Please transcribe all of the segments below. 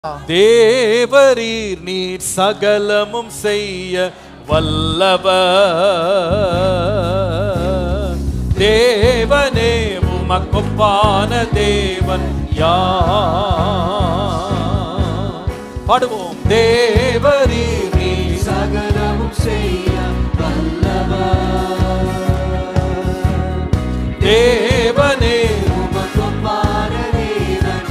தேவரீர் நீர் சகலமும் செய்ய வல்லவர் தேவனே உமக்கொப்பான தேவன் யார் பாடுவோம் தேவரீர் நீர் சகலமும் செய்ய வல்லவர் தேவனே உமக்கொப்பான தேவன்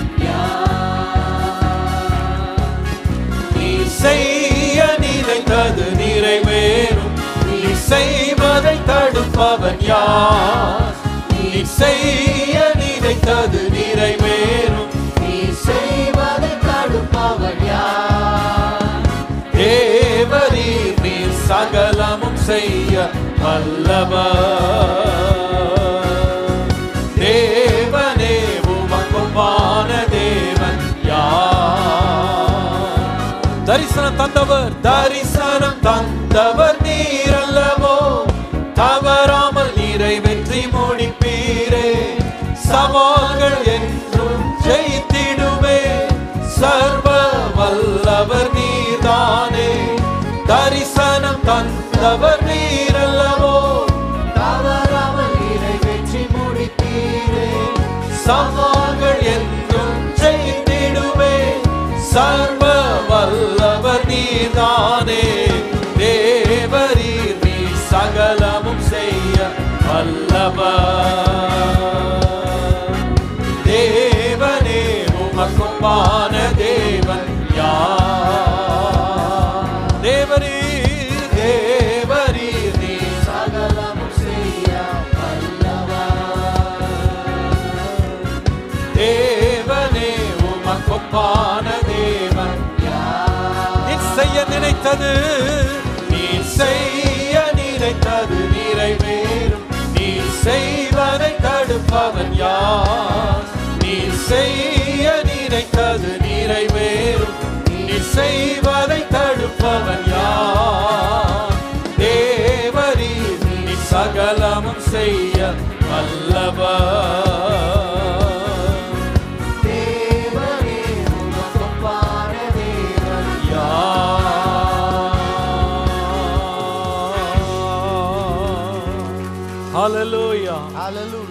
யார்? நீ செய்ய நினைத்தது நிறைவேறும் நீ செய்வதை தடுப்பவன் யார் நீ செய்ய நினைத்தது நிறைவேறும் நீ செய்வதை தடுப்பவர் யார்? தேவரீர் நீர் சகலமும் செய்ய வல்லவர் தேவனே உமக்குமான தேவன் யார் தரிசனம் தந்தவர் தரிசனம் தந்தவர் நீர் அல்லவோ தவறாமல் நிறைவேற்றி முடிப்பீரே சவால்கள் என்றும் ஜெயித்திடுவே சர்வ வல்லவர் நீர்தானே தரிசனம் தந்தவர் நீர் அல்லவோ தவறாமல் நிறைவேற்றி முடித்தீரே. சவால்கள் என்றும் ஜெயித்திடுவே சர்வ வல்லவர் நீதானே தேவரீர் நீ சகலமும் செய்ய வல்லவர் தேவனே உமக்குமான தேவன் யார் தேவரீர் தேவரீர் நீ சகலமும் செய்ய வல்லவர். தேவனே உமக்கொப்பான தேவன் நீ செய்ய நினைத்தது நீ செய்ய நினைத்தது நிறைவேறும் நீ செய்வதை தடுப்பவன் யார் நீ செய்ய நினைத்தது நிறைவேறும் நீ செய்வதை தடுப்பவன் யார் தேவரீர் நீ சகலமும் செய்ய வல்லவர் தேவனே உமக்கொப்பான தேவன் Hallelujah. Hallelujah.